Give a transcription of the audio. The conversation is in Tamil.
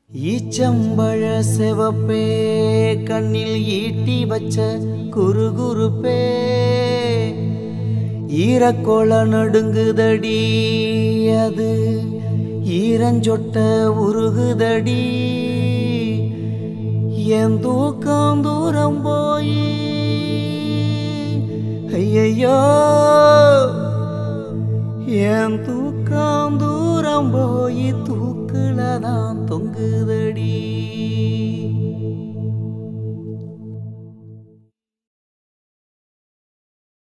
ஈச்சம்பழ செவப்பே கண்ணில் ஈட்டி வச்ச குறுகுறுப்பே ஈரக்கோள நடுங்குதடி அது ஈரஞ்சொட்ட உருகுதடி என் தூக்கம் தூரம் போய் ஐயையோ என் தூக்கம் தூரம் போய் தூக்குல தான் தொங்குதடி